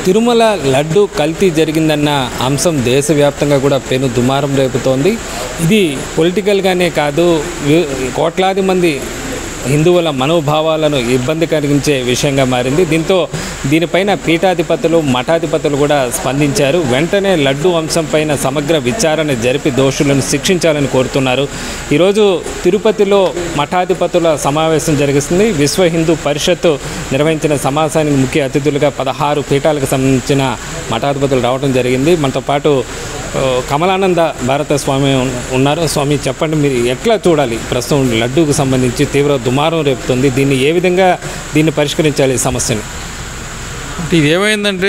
తిరుమల లడ్డు కల్తీ జరిగిందన్న అంశం దేశవ్యాప్తంగా కూడా పెను దుమారం రేపుతోంది ఇది పొలిటికల్గానే కాదు వి- కోట్లాది మంది హిందువుల మనోభావాలను ఇబ్బంది కలిగించే విషయంగా మారింది దీంతో దీనిపైన పీఠాధిపతులు మఠాధిపతులు కూడా స్పందించారు వెంటనే లడ్డు అంశంపైన సమగ్ర విచారణ జరిపి దోషులను శిక్షించాలని కోరుతున్నారు ఈరోజు తిరుపతిలో మఠాధిపతుల సమావేశం జరిగిస్తుంది విశ్వ హిందూ పరిషత్ నిర్వహించిన సమావేశానికి ముఖ్య అతిథులుగా పదహారు పీఠాలకు సంబంధించిన మఠాధిపతులు రావడం జరిగింది మనతో పాటు ఆ, కమలానంద భారత స్వామి ఉన్- ఉన్నారు స్వామి చెప్పండి మీరు ఎట్లా చూడాలి ప్రస్తుతం లడ్డూకు సంబంధించి తీవ్ర దుమారం రేపుతుంది దీన్ని ఏ విధంగా దీన్ని పరిష్కరించాలి ఈ సమస్యని అంటే ఇది ఏమైందంటే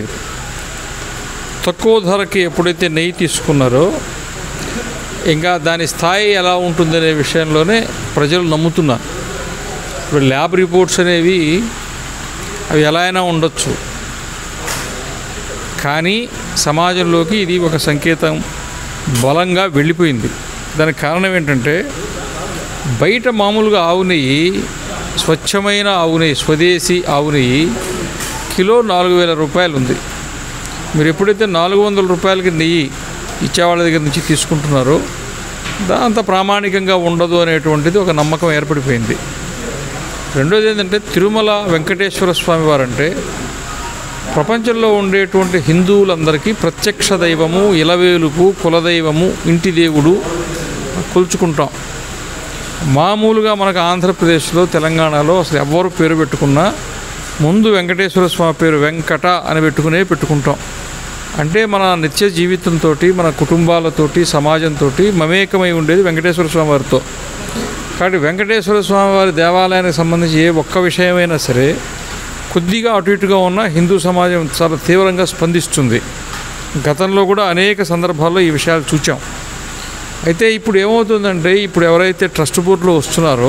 తక్కువ ధరకి ఎప్పుడైతే నెయ్యి తీసుకున్నారో ఇంకా దాని స్థాయి ఎలా ఉంటుందనే విషయంలోనే ప్రజలు నమ్ముతున్నారు ఇప్పుడు ల్యాబ్ రిపోర్ట్స్ అనేవి అవి ఎలా అయినా ఉండొచ్చు కానీ సమాజంలోకి ఇది ఒక సంకేతం బలంగా వెళ్ళిపోయింది దానికి కారణం ఏంటంటే బయట మామూలుగా ఆవు నెయ్యి స్వచ్ఛమైన ఆవు నెయ్యి స్వదేశీ ఆవు నెయ్యి కిలో నాలుగు వేల రూపాయలు ఉంది మీరు ఎప్పుడైతే నాలుగు వందల రూపాయలకి నెయ్యి ఇచ్చేవాళ్ళ దగ్గర నుంచి తీసుకుంటున్నారో దా- అంత ప్రామాణికంగా ఉండదు అనేటువంటిది ఒక నమ్మకం ఏర్పడిపోయింది రెండోది ఏంటంటే తిరుమల వెంకటేశ్వర స్వామి వారంటే ప్రపంచంలో ఉండేటువంటి హిందువులందరికీ ప్రత్యక్ష దైవము ఇలవేలుపు కులదైవము ఇంటి దేవుడు కొలుచుకుంటాం మామూలుగా మనకు ఆంధ్రప్రదేశ్లో తెలంగాణలో అసలు ఎవరు పేరు పెట్టుకున్నా ముందు వెంకటేశ్వర స్వామి పేరు వెంకట అని పెట్టుకునే పెట్టుకుంటాం అంటే మన నిత్య జీవితంతో మన కుటుంబాలతోటి సమాజంతో మమేకమై ఉండేది వెంకటేశ్వర స్వామి వారితో కాబట్టి వెంకటేశ్వర స్వామి వారి దేవాలయానికి సంబంధించి ఏ ఒక్క విషయమైనా సరే కొద్దిగా అటు ఇటుగా ఉన్న హిందూ సమాజం చాలా తీవ్రంగా స్పందిస్తుంది గతంలో కూడా అనేక సందర్భాల్లో ఈ విషయాలు చూచాం అయితే ఇప్పుడు ఏమవుతుందంటే ఇప్పుడు ఎవరైతే ట్రస్ట్ బోర్డులో వస్తున్నారో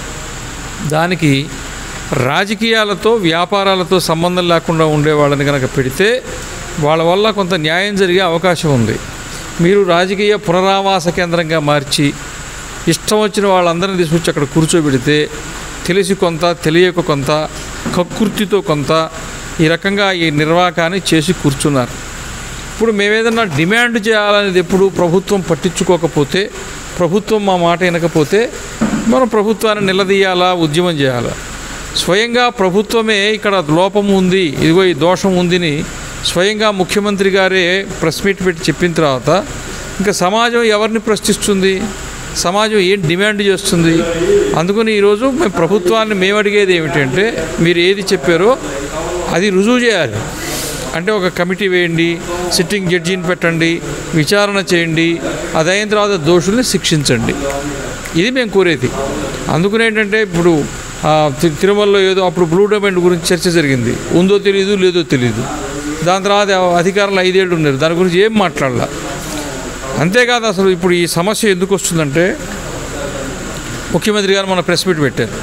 దానికి రాజకీయాలతో వ్యాపారాలతో సంబంధం లేకుండా ఉండే వాళ్ళని కనుక పెడితే వాళ్ళ వల్ల కొంత న్యాయం జరిగే అవకాశం ఉంది మీరు రాజకీయ పునరావాస కేంద్రంగా మార్చి ఇష్టం వచ్చిన వాళ్ళందరినీ తీసుకొచ్చి అక్కడ కూర్చోబెడితే తెలిసి కొంత తెలియక కొంత కక్కుర్తితో కొంత ఈ రకంగా ఈ నిర్వాకాన్ని చేసి కూర్చున్నారు ఇప్పుడు మేమేదన్నా డిమాండ్ చేయాలనేది ఎప్పుడు ప్రభుత్వం పట్టించుకోకపోతే ప్రభుత్వం మా మాట వినకపోతే మనం ప్రభుత్వాన్ని నిలదీయాలా ఉద్యమం చేయాలా స్వయంగా ప్రభుత్వమే ఇక్కడ లోపం ఉంది ఇదిగో ఈ దోషం ఉందని స్వయంగా ముఖ్యమంత్రి గారే ప్రెస్ మీట్ పెట్టి చెప్పిన తర్వాత ఇంకా సమాజం ఎవరిని ప్రశ్నిస్తుంది సమాజం ఏం డిమాండ్ చేస్తుంది అందుకని ఈరోజు మేము ప్రభుత్వాన్ని మేము అడిగేది ఏమిటంటే మీరు ఏది చెప్పారో అది రుజువు చేయాలి అంటే ఒక కమిటీ వేయండి సిట్టింగ్ జడ్జిని పెట్టండి విచారణ చేయండి అది అయిన తర్వాత దోషుల్ని శిక్షించండి ఇది మేము కోరేది అందుకని ఏంటంటే ఇప్పుడు ఆ, తి- తిరుమలలో ఏదో అప్పుడు బ్లూ డైమండ్ గురించి చర్చ జరిగింది ఉందో తెలియదు లేదో తెలియదు దాని తర్వాత అధికారులు ఐదేళ్ళు ఉన్నారు దాని గురించి ఏం మాట్లాడాల అంతేకాదు అసలు ఇప్పుడు ఈ సమస్య ఎందుకు వస్తుందంటే ముఖ్యమంత్రి గారు మన ప్రెస్ మీట్ పెట్టారు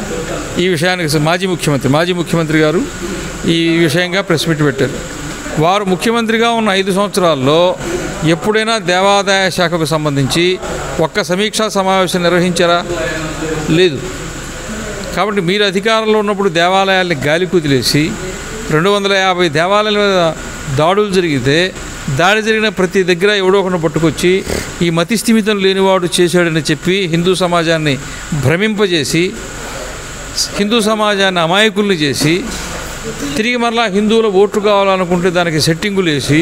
ఈ విషయానికి స- మాజీ ముఖ్యమంత్రి మాజీ ముఖ్యమంత్రి గారు ఈ విషయంగా ప్రెస్ మీట్ పెట్టారు వారు ముఖ్యమంత్రిగా ఉన్న ఐదు సంవత్సరాల్లో ఎప్పుడైనా దేవాదాయ శాఖకు సంబంధించి ఒక్క సమీక్షా సమావేశం నిర్వహించారా లేదు కాబట్టి మీరు అధికారంలో ఉన్నప్పుడు దేవాలయాల్ని గాలి కుదిలేసి రెండు వందల యాభై దేవాలయాల మీద దాడులు జరిగితే దాడి జరిగిన ప్రతి దగ్గర ఎవడో ఒకరిని పట్టుకొచ్చి ఈ మతి స్థిమితం లేనివాడు చేశాడని చెప్పి హిందూ సమాజాన్ని భ్రమింపజేసి హిందూ సమాజాన్ని అమాయకుల్ని చేసి తిరిగి మరలా హిందువుల ఓట్లు కావాలనుకుంటే దానికి సెట్టింగులు వేసి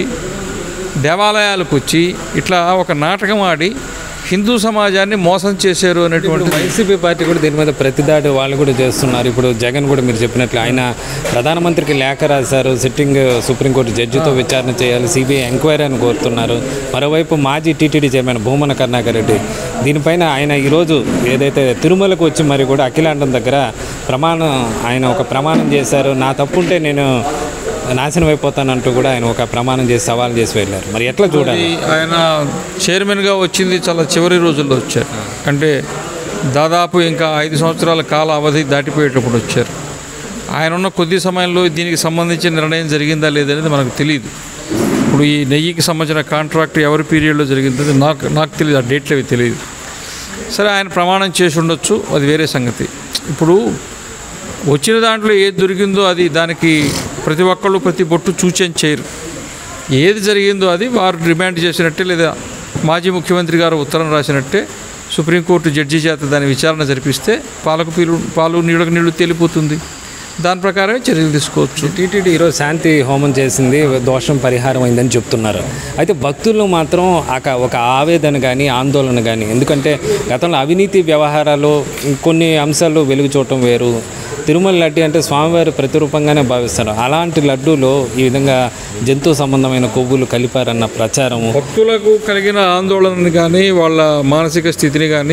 దేవాలయాలకు వచ్చి ఇట్లా ఒక నాటకం ఆడి హిందూ సమాజాన్ని మోసం చేశారు అనేటువంటి వైసీపీ పార్టీ కూడా దీని మీద ప్రతిదాడి వాళ్ళు కూడా చేస్తున్నారు ఇప్పుడు జగన్ కూడా మీరు చెప్పినట్లు ఆయన ప్రధానమంత్రికి లేఖ రాశారు సిట్టింగ్ సుప్రీంకోర్టు జడ్జితో విచారణ చేయాలి సిబిఐ ఎంక్వైరీ అని కోరుతున్నారు మరోవైపు మాజీ టీటీడీ చైర్మన్ భూమన కరుణాకర్ రెడ్డి దీనిపైన ఆయన ఈరోజు ఏదైతే తిరుమలకు వచ్చి మరి కూడా అఖిలాండం దగ్గర ప్రమాణం ఆయన ఒక ప్రమాణం చేశారు నా తప్పుంటే నేను నాశనం అయిపోతానంటూ కూడా ఆయన ఒక ప్రమాణం చేసి సవాల్ చేసి వెళ్ళారు మరి ఎట్లా చూడాలి ఈ ఆయన చైర్మన్గా వచ్చింది చాలా చివరి రోజుల్లో వచ్చారు అంటే దాదాపు ఇంకా ఐదు సంవత్సరాల కాల అవధి దాటిపోయేటప్పుడు వచ్చారు ఆయన ఉన్న కొద్ది సమయంలో దీనికి సంబంధించిన నిర్ణయం జరిగిందా లేదనేది మనకు తెలియదు ఇప్పుడు ఈ నెయ్యికి సంబంధించిన కాంట్రాక్ట్ ఎవరి పీరియడ్లో జరిగిందో నాకు నాకు తెలియదు ఆ డేట్లు అవి తెలియదు సరే ఆయన ప్రమాణం చేసి ఉండొచ్చు అది వేరే సంగతి ఇప్పుడు వచ్చిన దాంట్లో ఏది దొరికిందో అది దానికి ప్రతి ఒక్కళ్ళు ప్రతి బొట్టు చూచేని చేయరు ఏది జరిగిందో అది వారు డిమాండ్ చేసినట్టే లేదా మాజీ ముఖ్యమంత్రి గారు ఉత్తరం రాసినట్టే సుప్రీంకోర్టు జడ్జి చేత దాని విచారణ జరిపిస్తే పాలకు పీలు పాలు నీళ్ళకు నీళ్లు తేలిపోతుంది దాని ప్రకారమే చర్యలు తీసుకోవచ్చు టీటీడీ ఈరోజు శాంతి హోమం చేసింది దోషం పరిహారం అయిందని చెప్తున్నారు అయితే భక్తులు మాత్రం ఒక ఒక ఆవేదన కానీ ఆందోళన కానీ ఎందుకంటే గతంలో అవినీతి వ్యవహారాలు కొన్ని అంశాలు వెలుగు చూడటం వేరు తిరుమల లడ్డు అంటే స్వామివారి ప్రతిరూపంగానే భావిస్తారు అలాంటి లడ్డూలో ఈ విధంగా జంతు సంబంధమైన కొవ్వులు కలిపారన్న ప్రచారము భక్తులకు కలిగిన ఆందోళనని కానీ వాళ్ళ మానసిక స్థితిని కానీ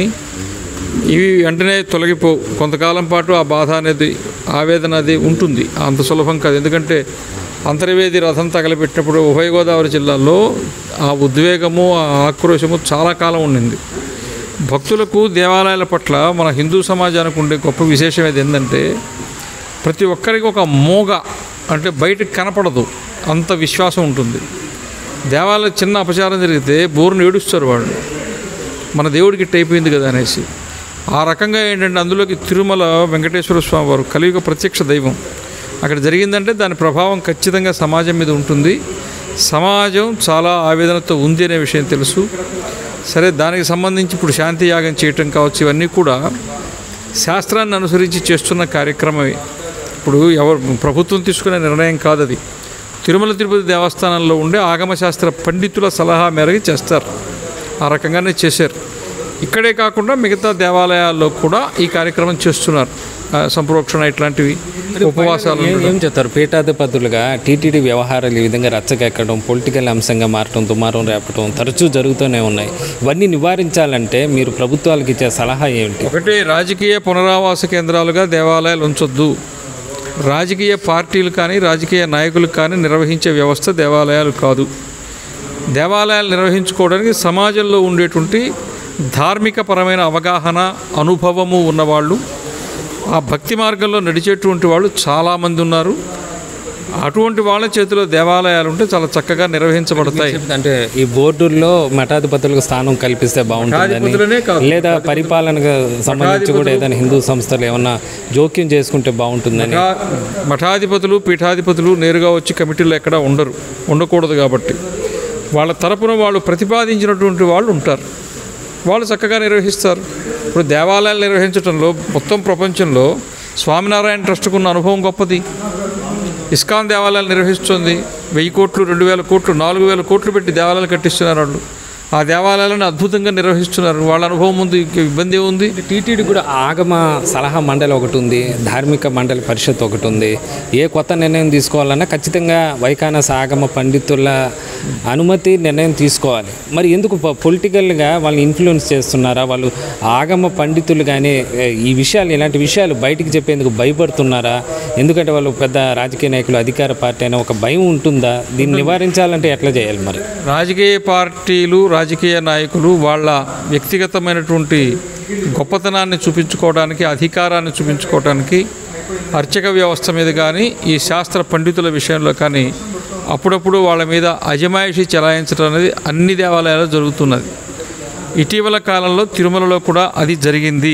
ఇవి వెంటనే తొలగిపో కొంతకాలం పాటు ఆ బాధ అనేది ఆవేదన అది ఉంటుంది అంత సులభం కాదు ఎందుకంటే అంతర్వేది రథం తగలబెట్టినప్పుడు ఉభయ గోదావరి జిల్లాలో ఆ ఉద్వేగము ఆ ఆక్రోశము చాలా కాలం ఉండింది భక్తులకు దేవాలయాల పట్ల మన హిందూ సమాజానికి ఉండే గొప్ప విశేషం ఏది ఏంటంటే ప్రతి ఒక్కరికి ఒక మోగ అంటే బయటకు కనపడదు అంత విశ్వాసం ఉంటుంది దేవాలయ చిన్న అపచారం జరిగితే బోరును ఏడుస్తారు వాళ్ళు మన దేవుడికి ఇట్ట అయిపోయింది కదా అనేసి ఆ రకంగా ఏంటంటే అందులోకి తిరుమల వెంకటేశ్వర స్వామి వారు కలియుగ ప్రత్యక్ష దైవం అక్కడ జరిగిందంటే దాని ప్రభావం ఖచ్చితంగా సమాజం మీద ఉంటుంది సమాజం చాలా ఆవేదనతో ఉంది అనే విషయం తెలుసు సరే దానికి సంబంధించి ఇప్పుడు శాంతి యాగం చేయటం కావచ్చు ఇవన్నీ కూడా శాస్త్రాన్ని అనుసరించి చేస్తున్న కార్యక్రమమే ఇప్పుడు ఎవరు ప్రభుత్వం తీసుకునే నిర్ణయం కాదు అది తిరుమల తిరుపతి దేవస్థానంలో ఉండే ఆగమశాస్త్ర పండితుల సలహా మేరకు చేస్తారు ఆ రకంగానే చేశారు ఇక్కడే కాకుండా మిగతా దేవాలయాల్లో కూడా ఈ కార్యక్రమం చేస్తున్నారు ఆ, సంప్రోక్షణ ఇట్లాంటివి ఉపవాసాలు ఏం- ఏం చెప్తారు పీఠాధిపతులుగా టీటీడీ వ్యవహారాలు ఈ విధంగా రచ్చకెక్కడం పొలిటికల్ అంశంగా మారటం దుమారం రేపటం తరచూ జరుగుతూనే ఉన్నాయి ఇవన్నీ నివారించాలంటే మీరు ప్రభుత్వాలకు ఇచ్చే సలహా ఏమిటి ఒకటి రాజకీయ పునరావాస కేంద్రాలుగా దేవాలయాలు ఉంచొద్దు రాజకీయ పార్టీలు కానీ రాజకీయ నాయకులు కానీ నిర్వహించే వ్యవస్థ దేవాలయాలు కాదు దేవాలయాలు నిర్వహించుకోవడానికి సమాజంలో ఉండేటువంటి ధార్మికపరమైన అవగాహన అనుభవము ఉన్నవాళ్ళు ఆ భక్తి మార్గంలో నడిచేటువంటి వాళ్ళు చాలామంది ఉన్నారు అటువంటి వాళ్ళ చేతిలో దేవాలయాలు ఉంటే చాలా చక్కగా నిర్వహించబడతాయి అంటే ఈ బోర్డుల్లో మఠాధిపతులకు స్థానం కల్పిస్తే మఠాధిపతులనే కాదు. బాగుంటుందని లేదా పరిపాలనకు సంబంధించి కూడా ఏదైనా హిందూ సంస్థలు ఏమన్నా జోక్యం చేసుకుంటే బాగుంటుందని మఠా- మఠాధిపతులు పీఠాధిపతులు నేరుగా వచ్చి కమిటీలో ఎక్కడ ఉండరు ఉండకూడదు కాబట్టి వాళ్ళ తరపున వాళ్ళు ప్రతిపాదించినటువంటి వాళ్ళు ఉంటారు వాళ్ళు చక్కగా నిర్వహిస్తారు ఇప్పుడు దేవాలయాలు నిర్వహించడంలో మొత్తం ప్రపంచంలో స్వామినారాయణ ట్రస్ట్కు ఉన్న అనుభవం గొప్పది ఇస్కాన్ దేవాలయాలు నిర్వహిస్తుంది వెయ్యి కోట్లు రెండు వేల కోట్లు నాలుగు వేల కోట్లు పెట్టి దేవాలయాలు కట్టిస్తున్నారు వాళ్ళు ఆ దేవాలయాలను అద్భుతంగా నిర్వహిస్తున్నారు వాళ్ళ అనుభవం ముందు ఇంక ఇబ్బంది ఉంది టీటీడీ కూడా ఆగమ సలహా మండలి ఒకటి ఉంది ధార్మిక మండలి పరిషత్ ఒకటి ఉంది ఏ కొత్త నిర్ణయం తీసుకోవాలన్నా ఖచ్చితంగా వైకానస ఆగమ పండితుల అనుమతి నిర్ణయం తీసుకోవాలి మరి ఎందుకు ప- పొలిటికల్గా వాళ్ళని ఇన్ఫ్లుయెన్స్ చేస్తున్నారా వాళ్ళు ఆగమ పండితులు కానీ ఏ, ఈ విషయాలు ఇలాంటి విషయాలు బయటికి చెప్పేందుకు భయపడుతున్నారా ఎందుకంటే వాళ్ళు పెద్ద రాజకీయ నాయకులు అధికార పార్టీ అనే ఒక భయం ఉంటుందా దీన్ని నివారించాలంటే ఎట్లా చేయాలి మరి రాజకీయ పార్టీలు రాజకీయ నాయకులు వాళ్ళ వ్యక్తిగతమైనటువంటి గొప్పతనాన్ని చూపించుకోవడానికి అధికారాన్ని చూపించుకోవడానికి అర్చక వ్యవస్థ మీద కానీ ఈ శాస్త్ర పండితుల విషయంలో కానీ అప్పుడప్పుడు వాళ్ళ మీద అజమాయిషి చెలాయించడం అనేది అన్ని దేవాలయాల్లో జరుగుతున్నది ఇటీవల కాలంలో తిరుమలలో కూడా అది జరిగింది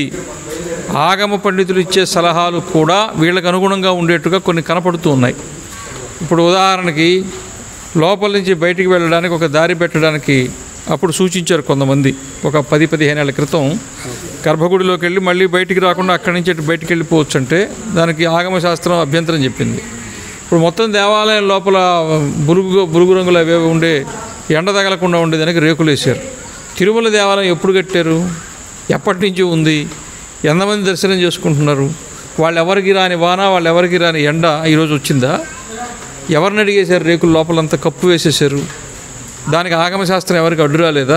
ఆగమ పండితులు ఇచ్చే సలహాలు కూడా వీళ్ళకు అనుగుణంగా ఉండేట్టుగా కొన్ని కనపడుతూ ఉన్నాయి ఇప్పుడు ఉదాహరణకి లోపల నుంచి బయటికి వెళ్ళడానికి ఒక దారి పెట్టడానికి అప్పుడు సూచించారు కొంతమంది ఒక పది పదిహేను ఏళ్ల క్రితం గర్భగుడిలోకి వెళ్ళి మళ్ళీ బయటికి రాకుండా అక్కడి నుంచి అటు బయటికి వెళ్ళిపోవచ్చు అంటే దానికి ఆగమ శాస్త్రం అభ్యంతరం చెప్పింది ఇప్పుడు మొత్తం దేవాలయం లోపల బురుగు బురుగు రంగులు అవి అవి ఉండే ఎండ తగలకుండా ఉండేదానికి రేకులు వేశారు తిరుమల దేవాలయం ఎప్పుడు కట్టారు ఎప్పటి నుంచి ఉంది ఎంతమంది దర్శనం చేసుకుంటున్నారు వాళ్ళు ఎవరికి రాని వాన వాళ్ళు ఎవరికి రాని ఎండ ఈరోజు వచ్చిందా ఎవరిని అడిగేశారు రేకులు లోపలంతా కప్పు వేసేసారు దానికి ఆగమశాస్త్రం ఎవరికి అడ్డు రాలేదా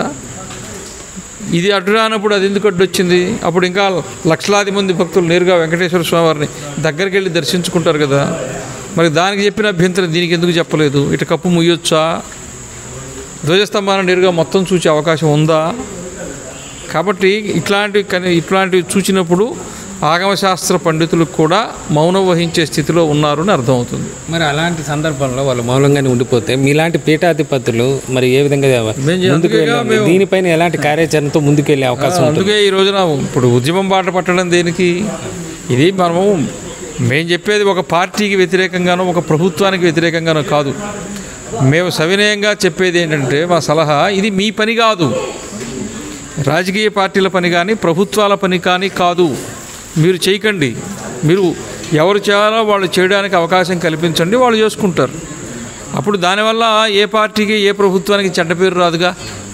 ఇది అడ్డు రానప్పుడు అది ఎందుకు అడ్డు వచ్చింది అప్పుడు ఇంకా లక్షలాది మంది భక్తులు నేరుగా వెంకటేశ్వర స్వామి వారిని దగ్గరికి వెళ్ళి దర్శించుకుంటారు కదా మరి దానికి చెప్పిన అభ్యంతరం దీనికి ఎందుకు చెప్పలేదు ఇటు కప్పు ముయ్యొచ్చా ధ్వజస్తంభాన్ని నేరుగా మొత్తం చూసే అవకాశం ఉందా కాబట్టి ఇట్లాంటివి కానీ ఇట్లాంటివి చూసినప్పుడు ఆగమశాస్త్ర పండితులు కూడా మౌనం వహించే స్థితిలో ఉన్నారు అని అర్థమవుతుంది మరి అలాంటి సందర్భంలో వాళ్ళు మౌనంగానే ఉండిపోతే మీలాంటి పీఠాధిపతులు మరి ఏ విధంగా ముందుకు అందుకేగా వెళ్ళాలి దీనిపైన ఎలాంటి కార్యాచరణతో ముందుకెళ్ళే అవకాశం ఉంటుంది అందుకే ఈ రోజున ఇప్పుడు ఉద్యమం బాట పట్టడం దేనికి ఇది మనము మేము చెప్పేది ఒక పార్టీకి వ్యతిరేకంగానో ఒక ప్రభుత్వానికి వ్యతిరేకంగానో కాదు మేము సవినయంగా చెప్పేది ఏంటంటే మా సలహా ఇది మీ పని కాదు రాజకీయ పార్టీల పని కానీ ప్రభుత్వాల పని కానీ కాదు మీరు చేయకండి మీరు ఎవరు చేయాలో వాళ్ళు చేయడానికి అవకాశం కల్పించండి వాళ్ళు చేసుకుంటారు అప్పుడు దానివల్ల ఏ పార్టీకి ఏ ప్రభుత్వానికి చెడ్డ పేరు రాదుగా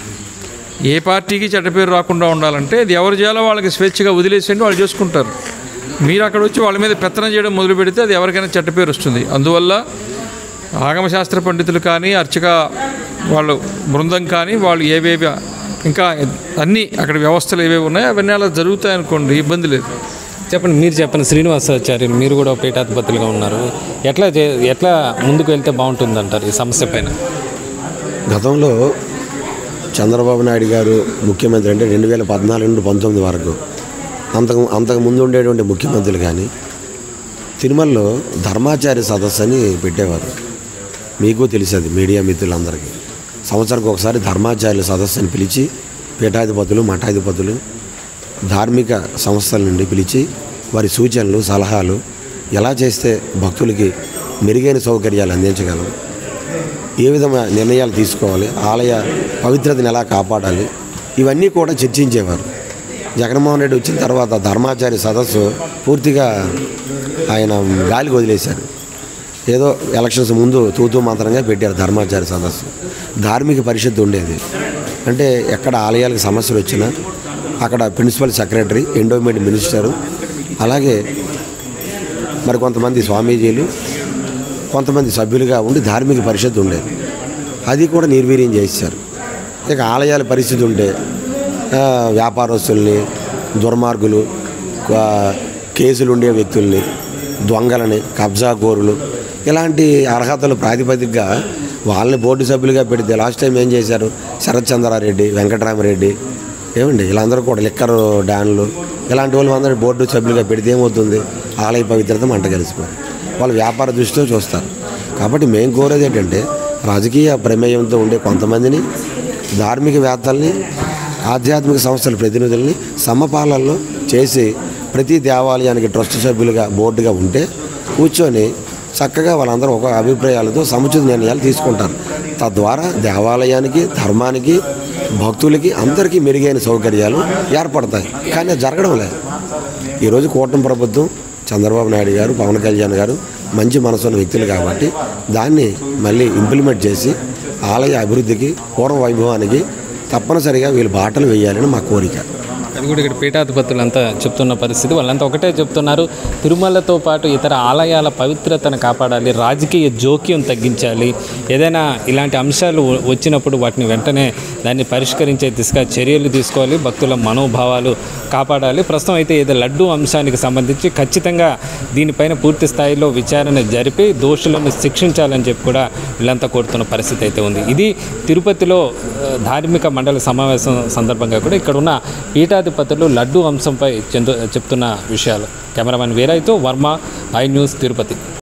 ఏ పార్టీకి చెడ్డ పేరు రాకుండా ఉండాలంటే ఇది ఎవరు చేయాలో వాళ్ళకి స్వేచ్ఛగా వదిలేసేయండి వాళ్ళు చేసుకుంటారు మీరు అక్కడ వచ్చి వాళ్ళ మీద పెత్తనం చేయడం మొదలు పెడితే అది ఎవరికైనా చెడ్డ పేరు వస్తుంది అందువల్ల ఆగమశాస్త్ర పండితులు కానీ అర్చక వాళ్ళు బృందం కానీ వాళ్ళు ఏవేవి ఇంకా అన్నీ అక్కడ వ్యవస్థలు ఏవేవి ఉన్నాయో అవన్నీ అలా జరుగుతాయి అనుకోండి ఇబ్బంది లేదు చెప్పండి మీరు చెప్పండి శ్రీనివాసాచార్యులు మీరు కూడా పీఠాధిపతులుగా ఉన్నారు ఎట్లా చే ఎట్లా ముందుకు వెళ్తే బాగుంటుంది అంటారు ఈ సమస్య పైన గతంలో చంద్రబాబు నాయుడు గారు ముఖ్యమంత్రి అంటే రెండు వేల పద్నాలుగు నుండి పంతొమ్మిది వరకు అంతకు అంతకు ముందు ఉండేటువంటి ముఖ్యమంత్రులు కానీ తిరుమలలో ధర్మాచార్య సదస్సు అని పెట్టేవారు మీకు తెలిసేది మీడియా మిత్రులందరికీ సంవత్సరానికి ఒకసారి ధర్మాచార్యుల సదస్సు అని పిలిచి పీఠాధిపతులు మఠాధిపతులు ధార్మిక సంస్థల నుండి పిలిచి వారి సూచనలు సలహాలు ఎలా చేస్తే భక్తులకి మెరుగైన సౌకర్యాలు అందించగలం ఏ విధమైన నిర్ణయాలు తీసుకోవాలి ఆలయ పవిత్రతను ఎలా కాపాడాలి ఇవన్నీ కూడా చర్చించేవారు జగన్మోహన్ రెడ్డి వచ్చిన తర్వాత ధర్మాచార్య సదస్సు పూర్తిగా ఆయన గాలికి వదిలేశారు ఏదో ఎలక్షన్స్ ముందు తూతూ మంత్రంగా పెట్టారు ధర్మాచార్య సదస్సు ధార్మిక పరిషత్తు ఉండేది అంటే ఎక్కడ ఆలయాలకు సమస్యలు వచ్చినా అక్కడ ప్రిన్సిపల్ సెక్రటరీ ఎండోమెంట్ మినిస్టరు అలాగే మరి కొంతమంది స్వామీజీలు కొంతమంది సభ్యులుగా ఉండి ధార్మిక పరిషత్ ఉండేది అది కూడా నిర్వీర్యం చేశారు ఇక ఆలయాల పరిస్థితి ఉంటే ఆ, వ్యాపారస్తుల్ని దుర్మార్గులు ఆ, కేసులు ఉండే వ్యక్తుల్ని దొంగలని కబ్జాకోరులు ఇలాంటి అర్హతలు ప్రాతిపదికగా వాళ్ళని బోర్డు సభ్యులుగా పెడితే లాస్ట్ టైం ఏం చేశారు శరత్ చంద్రారెడ్డి వెంకటరామరెడ్డి ఏమండి వీళ్ళందరూ కూడా లిక్కర్ డాన్లు ఇలాంటి వాళ్ళు అందరూ బోర్డు సభ్యులుగా పెడితే ఏమవుతుంది ఆలయ పవిత్రత మంట కలిసిపోయి వాళ్ళు వ్యాపార దృష్టితో చూస్తారు కాబట్టి మేము కోరేది ఏంటంటే రాజకీయ ప్రమేయంతో ఉండే కొంతమందిని ధార్మికవేత్తల్ని ఆధ్యాత్మిక సంస్థల ప్రతినిధుల్ని సమపాలనలో చేసి ప్రతి దేవాలయానికి ట్రస్ట్ సభ్యులుగా బోర్డుగా ఉంటే కూర్చొని చక్కగా వాళ్ళందరూ ఒక అభిప్రాయాలతో సముచిత నిర్ణయాలు తీసుకుంటారు తద్వారా దేవాలయానికి ధర్మానికి భక్తులకి అందరికీ మెరుగైన సౌకర్యాలు ఏర్పడతాయి కానీ అది జరగడం లేదు ఈరోజు కూటమి ప్రభుత్వం చంద్రబాబు నాయుడు గారు పవన్ కళ్యాణ్ గారు మంచి మనసున్న వ్యక్తులు కాబట్టి దాన్ని మళ్ళీ ఇంప్లిమెంట్ చేసి ఆలయ అభివృద్ధికి పూర్వ వైభవానికి తప్పనిసరిగా వీళ్ళు బాటలు వేయాలని మా కోరిక అది కూడా ఇక్కడ పీఠాధిపతులంతా చెప్తున్న పరిస్థితి వాళ్ళంతా ఒకటే చెప్తున్నారు తిరుమలతో పాటు ఇతర ఆలయాల పవిత్రతను కాపాడాలి రాజకీయ జోక్యం తగ్గించాలి ఏదైనా ఇలాంటి అంశాలు వ- వచ్చినప్పుడు వాటిని వెంటనే దాన్ని పరిష్కరించే దిశగా చర్యలు తీసుకోవాలి భక్తుల మనోభావాలు కాపాడాలి ప్రస్తుతం అయితే ఏదో లడ్డు అంశానికి సంబంధించి ఖచ్చితంగా దీనిపైన పూర్తి స్థాయిలో విచారణ జరిపి దోషులను శిక్షించాలని చెప్పి కూడా వీళ్ళంతా కోరుతున్న పరిస్థితి అయితే ఉంది ఇది తిరుపతిలో ఆ, ధార్మిక మండలి సమావేశం సందర్భంగా కూడా ఇక్కడ ఉన్న పీఠాధిపతులు లడ్డు అంశంపై చెందు చెప్తున్న విషయాలు కెమెరామెన్ వీరాయ్తో వర్మ ఐ న్యూస్ తిరుపతి